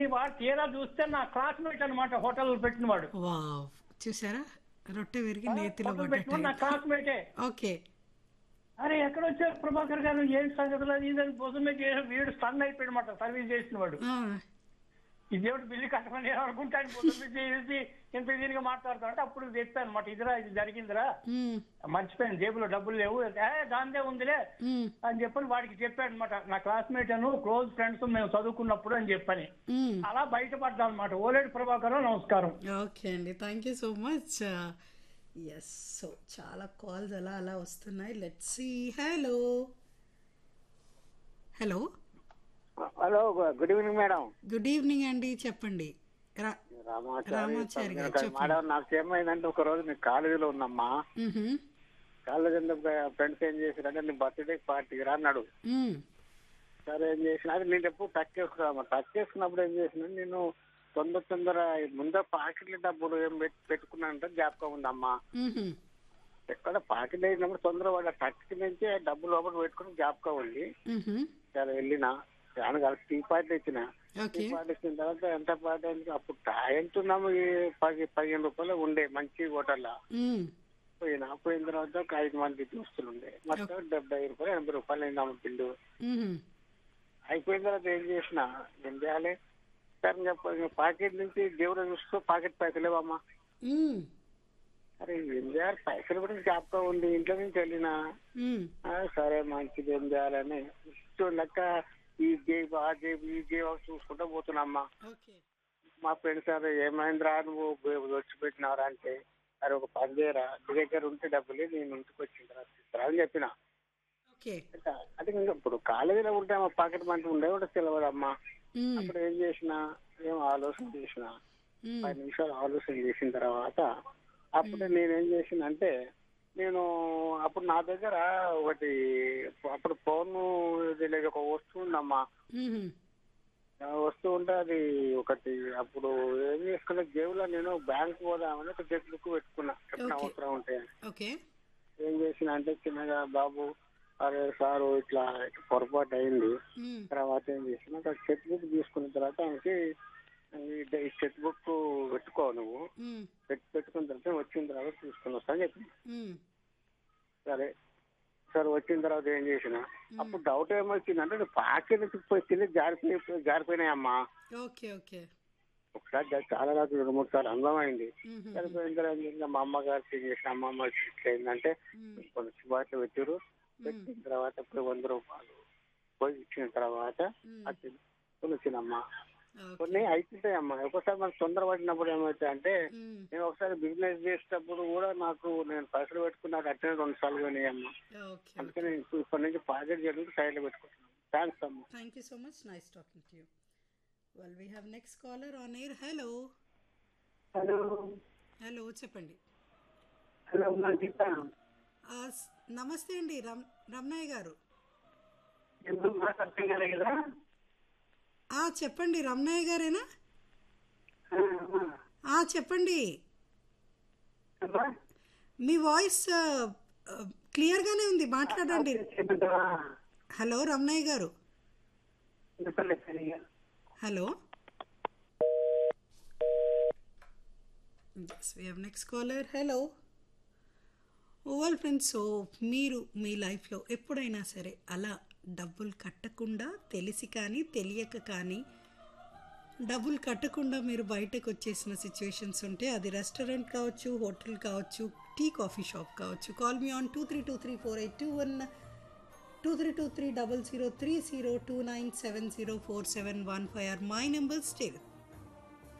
వాడు తీరా చూస్తే నా క్లాస్మేట్ అనమాట హోటల్ పెట్టిన వాడు వావ్ చూసారా రొట్టె విరిగి నేతిలో హోటల్ పెట్టిన వాడు నా పడ్డట్టు క్లాస్మేటే ఓకే అరే ఎక్కడ వచ్చారు ప్రభాకర్ గారు ఏం సంగతులు అది ఇదని భుజం మీద చేసి వీడు స్టన్ అయిపోయాడు సర్వీస్ చేసిన వాడు ఆ, ఇదేమిటి బిల్లు కట్టమని నేను అనుకుంటాను భుజం మీద చేసి ఇంత దీనిగా మాట్లాడుతుంటే అప్పుడు చెప్పాను అనమాట ఇదిరా ఇది జరిగిందిరా ఉమ్, మర్చిపోయాను జేబులో డబ్బులు లేవు ఏ దాందే ఉందిలే ఉమ్, అని చెప్పని వాడికి చెప్పాడు అనమాట నా క్లాస్మేట్ అను క్లోజ్ ఫ్రెండ్స్ మేము చదువుకున్నప్పుడు అని చెప్పని ఉమ్. అలా బయటపడ్డా అనమాట ఓలేడు ప్రభాకర్ నమస్కారం ఓకే అండి thank you so much yes so చాలా కాల్స్ అలా అలా వస్తున్నాయి let's see hello hello hello good evening madam good evening అండి చెప్పండి రా రామాచారి రామాచారి గారు, చెప్పండి. మేడం నాకు ఏమైందంటే ఒక రోజు నేను కాలేజీలో ఉన్నమ్మా మ్హూ. కాలేజీలో ఫ్రెండ్స్ ఏం చేశారంటే నీ బర్త్డే పార్టీకి రా అన్నాడు మ్, సరే ఏం చేసిన అది నేను ఎప్పుడు టచ్ చేసుకున్నామా టచ్ చేసుకున్నప్పుడు ఏం చేసిన నేను తొందర తొందర ముందర పాకెట్ల డబ్బులు ఏం పెట్- పెట్టుకున్నానంటే జ్ఞాపకం ఉందమ్మా మ్హూ. ఎక్కడ పాకెట్ వేసినప్పుడు తొందర వాడు టచ్ నుంచి డబ్బులు లోపల పెట్టుకుని జ్ఞాపకం ఉంది మ్హూ. సరే వెళ్ళిన దాని కలిసి టీ పార్టీ ఇచ్చిన ఓకే టీ పార్టీ ఇచ్చిన తర్వాత ఎంత పార్టీ అంటే అప్పుడు టాయంటున్నాము ఈ పది పదిహేను రూపాయలు ఉండే మంచి హోటల్లో మ్, పోయినా పోయిన తర్వాత ఒక ఐదు మంది దోస్తులు ఉండే మొత్తం డెబ్బై రూపాయలు ఎనభై రూపాయలు అయిందాము బిల్లు మ్హూ. అయిపోయిన తర్వాత ఏం చేసిన ఏం చేయాలి సరే ఇంకా ప- ఇంకా పాకెట్ నుంచి దేవుడు చూస్తూ పాకెట్ పైసలు లేవమ్మా మ్, అరే ఏం చేయాలి పైసలు కూడా జ్ఞాపకం ఉంది ఇంట్లో నుంచి వెళ్ళినా మ్. ఆ, సరే మంచిది ఏం చేయాలని ఇష్టం లెక్క ఈ జేబు ఆ జేబు ఈ జేబు అని చూసుకుంటూ పోతున్నామ్మా ఓకే మా ఫ్రెండ్స్ అరే ఏమైందిరా నువ్వు వచ్చి పెట్టినారా అంటే అరే ఒక పని చేయరా నీ దగ్గర ఉంటే డబ్బులు నేను ఇంటికి వచ్చిన తర్వాత ఇస్తారా అని చెప్పిన ఓకే అంటే ఇంకా ఇప్పుడు కాలేజీలో ఉంటే మా పాకెట్ మంచి ఉండే కూడా తెలియదమ్మా మ్, అప్పుడు ఏం చేసిన ఏం ఆలోచన చేసిన మ్. పది నిమిషాలు ఆలోచన చేసిన తర్వాత అప్పుడు నేనేం చేసిన అంటే నేను అప్పుడు నా దగ్గర ఒకటి అప్పుడు ఫోన్ ఇది లేదు ఒక వస్తువు ఉందమ్మా మ్హూ. ఆ వస్తువు ఉంటే అది ఒకటి అప్పుడు ఏం చేసుకున్నా జేబులో నేను బ్యాంక్ పోదామని ఒక చెక్ బుక్ పెట్టుకున్నా ఎప్పుడు Okay. అవసరం ఉంటే ఓకే ఏం చేసిన అంటే చిన్నగా బాబు అరే సారు ఇట్లా పొరపాటు అయింది మ్, తర్వాత ఏం చేసిన ఒక చెక్ బుక్ తీసుకున్న తర్వాత ఆయనకి ఈ చెక్ బుక్ పెట్టుకో నువ్వు మ్, పెట్టి పెట్టుకున్న తర్వాత వచ్చిన తర్వాత తీసుకుని వస్తా అని చెప్పి మ్. సరే సరే వచ్చిన తర్వాత ఏం చేసిన అప్పుడు డౌట్ ఏమొచ్చిందంటే నువ్వు పాకెట్ నుంచి పోయి తిని జారిపోయి జారిపోయినాయమ్మా ఓకే ఓకే ఒకసారి జా- చాలా రాత్రి రెండు మూడు సార్లు అనుభవమైంది మ్హూ. చనిపోయిన తర్వాత ఏం చేసిన మా అమ్మగారు ఏం చేసిన అమ్మమ్మ ఇట్లా ఏంటంటే మ్, కొన్ని శుభార్తలు పెట్టారు పెట్టిన తర్వాత ఇప్పుడు వంద రూపాయలు పోయి ఇచ్చిన తర్వాత మ్. అది కొని వచ్చినమ్మా ఓకే కొన్ని అవుతుంటాయమ్మా ఒకసారి మనకు తొందర పడినప్పుడు ఏమవుతాయి అంటే మ్, నేను ఒకసారి బిజినెస్ చేసేటప్పుడు కూడా నాకు నేను పైసలు పెట్టుకున్నాక అట్లనే రెండు సార్లు పోయినాయమ్మా ఓకే అందుకే నేను ఇప్పుడు ఇప్పటి నుంచి పాకెట్ జరిగి సైడ్ లో పెట్టుకుంటున్నాను థ్యాంక్స్ అమ్మా Thank you so much. Nice talking to you. Well, we have next caller on air. Hello. Hello hello చెప్పండి హలో నా గీత ఆ, స్- నమస్తే అండి రమ్ రమణయ్య గారు ఎందుకు మాట్లాడుతున్నారు కదా ఆ, చెప్పండి రమణయ్య గారేనా ఆ, చెప్పండి మీ వాయిస్ ఆ, ఆ, క్లియర్గానే ఉంది మాట్లాడండి హలో రమణయ్య గారు hello yes we have next caller hello ఓవల్ ఫ్రెండ్స్ సో మీరు మీ లైఫ్లో ఎప్పుడైనా సరే అలా డబ్బులు కట్టకుండా తెలిసి కానీ తెలియక కానీ డబ్బులు కట్టకుండా మీరు బయటకు వచ్చేసిన సిచ్యువేషన్స్ ఉంటే అది రెస్టారెంట్ కావచ్చు హోటల్ కావచ్చు టీ కాఫీ షాప్ కావచ్చు call me on two three two three four eight two one two three two three double zero three zero two nine seven zero four seven one five or my number stay with